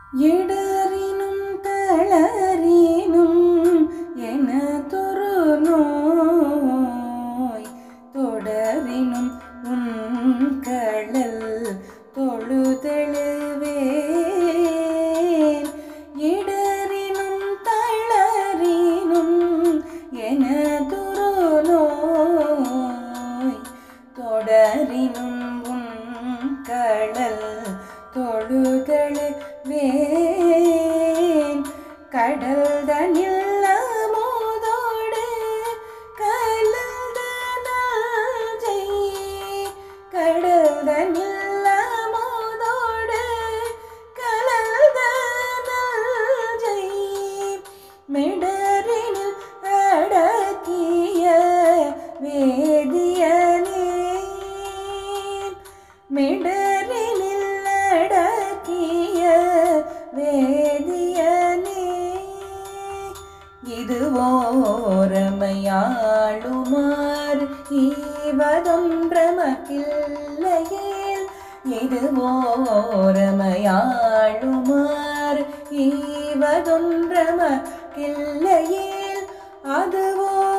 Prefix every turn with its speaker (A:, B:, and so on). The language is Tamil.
A: இடறினும் தளரினும் என தொரு நோய் தொடரினும் உன் கடல் தொழுதெழுவேன் இடறினும் தளரினும் என தொரு நோய் தொடரினும் உன் கடல் தொழுதழு வேன் கடல் தனில் அமுதோடு கலந்த நஞ்சை கடல் தனில் அமுதோடு கலந்த நஞ்சை மிடரினில் அடக்கிய வேதியனே மிடரினில் அடக்கிய வேதியனே இது ஓரமையாளுமார் ஈவதொன்றமக்கில்லையேல் இது ஓரமையாளுமார் ஈவதொன்றமக்கில்லையேல் அதுவோ